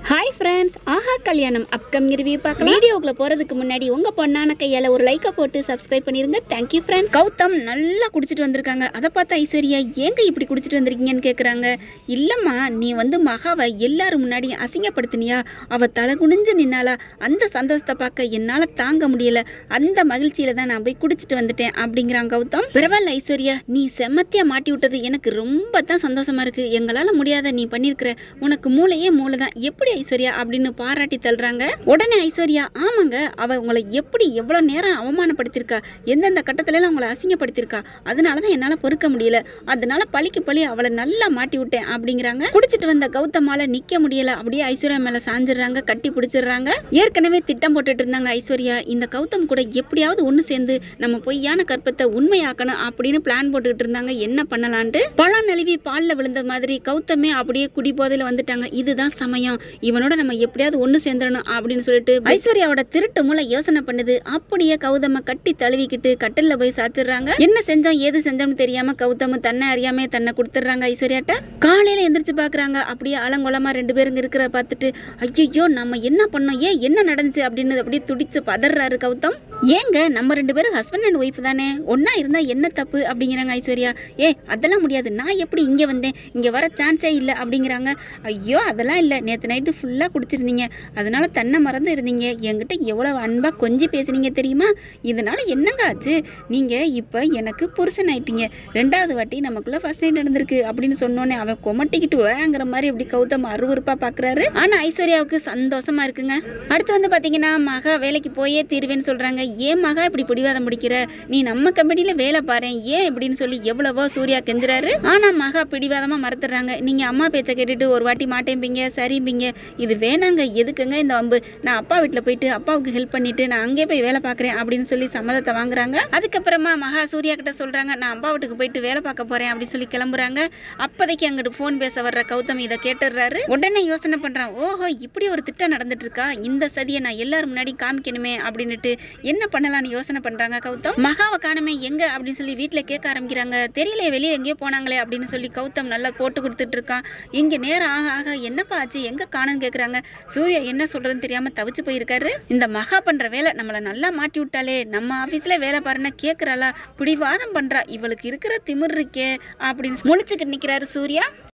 hi friends ஆஹா கல்யாணம் upcoming review பார்க்கலாம் வீடியோக்குள்ள போறதுக்கு முன்னாடி உங்க பொண்ணான கையால ஒரு லைக்கை போட்டு சப்ஸ்கிரைப் பண்ணிருங்க தேங்க்யூ ஃப்ரெண்ட்ஸ் கௌதம் நல்லா குடிச்சிட்டு வந்திருக்காங்க அதை பார்த்தா ஐஸ்வர்யா ஏங்க இப்படி குடிச்சிட்டு வந்திருக்கீங்கன்னு கேக்குறாங்க இல்லம்மா நீ வந்து மகாவை எல்லாரும் முன்னாடி அசிங்கப்படுத்தினியா அவ தலை குனிஞ்சு நின்னாலா அந்த சந்தோஷத்தை பார்க்க என்னால தாங்க முடியல அந்த மகிழ்ச்சியில தான் நான் போய் குடிச்சிட்டு வந்துட்டேன் அப்படிங்கிறாங்க கௌதம் பரவாயில்ல ஐஸ்வர்யா நீ செம்மத்தியா மாட்டி விட்டது எனக்கு ரொம்ப தான் சந்தோஷமா இருக்கு எங்களால முடியாத நீ பண்ணிருக்கிற உனக்கு மூளையே மூளை தான் எப்படி ஐஸ்வர்யா அப்படின்னு பாராட்டி தள்ளுறாங்க உடனே ஐஸ்வர்யா ஆமாங்க அவ உங்களை எப்படி எவ்வளவு நேரம் அவமானப்படுத்திருக்கா எந்தெந்த கட்டத்துல எல்லாம் உங்களை அசிங்கப்படுத்திருக்கா அதனாலதான் என்னால பொறுக்க முடியல அதனால பழிக்கு பழி அவளை நல்லா மாட்டி விட்டேன் அப்படிங்கிறாங்க குடிச்சிட்டு வந்த கௌதமால நிக்க முடியல அப்படியே ஐஸ்வர்யா மேல சாஞ்சிடுறாங்க கட்டி பிடிச்சிடுறாங்க ஏற்கனவே திட்டம் போட்டுட்டு இருந்தாங்க ஐஸ்வர்யா இந்த கௌதம் கூட எப்படியாவது ஒண்ணு சேர்ந்து நம்ம பொய்யான கற்பத்தை உண்மையாக்கணும் அப்படின்னு பிளான் போட்டுக்கிட்டு இருந்தாங்க என்ன பண்ணலான்ட்டு பழம் நழுவி பால்ல விழுந்த மாதிரி கௌதமே அப்படியே குடி போதையில வந்துட்டாங்க இதுதான் சமயம் இவனோட நம்ம எப்படியாவது ஒண்ணு சேர்ந்துடணும் அப்படின்னு சொல்லிட்டு ஐஸ்வர்யாவோட திருட்டு மூளை யோசனை பண்ணுது அப்படியே கௌதம கட்டி தழுவிக்கிட்டு கட்டில்ல போய் சாச்சிடுறாங்க என்ன செஞ்சோம் ஏது செஞ்சோம்னு தெரியாம கௌதம தன்னை அறியாம தன்னை கொடுத்துட்றாங்க ஐஸ்வர்யாட்ட காலையில எந்திரிச்சு பாக்குறாங்க அப்படியே அலங்கோலமா ரெண்டு பேருங்க இருக்கிற பார்த்துட்டு ஐயோ நம்ம என்ன பண்ணோம் ஏன் என்ன நடந்துச்சு அப்படின்னு அப்படியே துடிச்சு பதறாரு கௌதம் ஏங்க நம்ம ரெண்டு பேரும் ஹஸ்பண்ட் அண்ட் ஒய்ஃப் தானே ஒண்ணா இருந்தா என்ன தப்பு அப்படிங்கிறாங்க ஐஸ்வர்யா ஏ அதெல்லாம் முடியாது நான் எப்படி இங்க வந்தேன் இங்க வர சான்ஸே இல்லை அப்படிங்கிறாங்க ஐயோ அதெல்லாம் இல்லை நேற்று நைட்டு ஃபுல்லாக குடிச்சிருந்தீங்க அதனால தன்னை மறந்து இருந்தீங்க என்கிட்ட எவ்வளவு அன்பாக கொஞ்சி பேசுனீங்க தெரியுமா இதனால என்னங்க ஆச்சு நீங்கள் இப்போ எனக்கு புருஷன் ஆயிட்டீங்க ரெண்டாவது வாட்டி நமக்குள்ள ஃபர்ஸ்ட் நைட் நடந்திருக்கு அப்படின்னு சொன்னோன்னே அவன் கொமட்டிக்கிட்டு வேங்கிற மாதிரி அப்படி கௌதம் அருவருப்பாக பார்க்குறாரு ஆனால் ஐஸ்வர்யாவுக்கு சந்தோஷமா இருக்குங்க அடுத்து வந்து பார்த்தீங்கன்னா மகா வேலைக்கு போயே தீருவேன்னு சொல்கிறாங்க ஏன் மகா இப்படி பிடிவாதம் பிடிக்கிற நீ நம்ம கம்பெனியில் வேலை பாரு ஏன் இப்படின்னு சொல்லி எவ்வளவோ சூர்யா கெஞ்சுறாரு ஆனால் மகா பிடிவாதமாக மறுத்துறாங்க நீங்கள் அம்மா பேச்சை கேட்டுட்டு ஒரு வாட்டி மாட்டேன்பீங்க சரிம்பீங்க இது வேணாங்க எதுக்குங்க இந்த வம்பு நான் அப்பா வீட்டில் போயிட்டு அப்பாவுக்கு ஹெல்ப் பண்ணிட்டு நான் அங்கே போய் வேலை பார்க்குறேன் அப்படின்னு சொல்லி சம்மதத்தை வாங்குறாங்க அதுக்கப்புறமா மகா சூர்யா கிட்ட சொல்கிறாங்க நான் அப்பா வீட்டுக்கு போயிட்டு வேலை பார்க்க போகிறேன் அப்படின்னு சொல்லி கிளம்புறாங்க அப்போதைக்கு அங்கிட்டு ஃபோன் பேச வர்ற கௌதம் இதை கேட்டுடுறாரு உடனே யோசனை பண்ணுறான் ஓஹோ இப்படி ஒரு திட்டம் நடந்துட்டு இருக்கா இந்த சதியை நான் எல்லாரும் முன்னாடி காமிக்கணுமே அப்படின்னுட்டு என்ன பண்ணலாம்னு யோசனை பண்ணுறாங்க கௌதம் மகாவை காணுமே எங்க அப்படின்னு சொல்லி வீட்டில் கேட்க ஆரம்பிக்கிறாங்க தெரியல வெளியே எங்கேயோ போனாங்களே அப்படின்னு சொல்லி கௌதம் நல்லா போட்டு கொடுத்துட்டு இருக்கான் இங்கே நேரம் ஆக ஆக என்னப்பா ஆச்சு எங்க காணுன்னு கேட்குறாங்க சூர்யா என்ன சொல்றதுன்னு தெரியாம தவிச்சு போயிருக்காரு இந்த மகா பண்ற வேலை நம்மளை நல்லா மாட்டி விட்டாலே நம்ம ஆபீஸ்ல வேலை பாருன்னா கேட்கறாளா பிடிவாதம் பண்றா இவளுக்கு இருக்கிற திமிர் இருக்கே அப்படின்னு முழிச்சுக்கிட்டு நிக்கிறாரு சூர்யா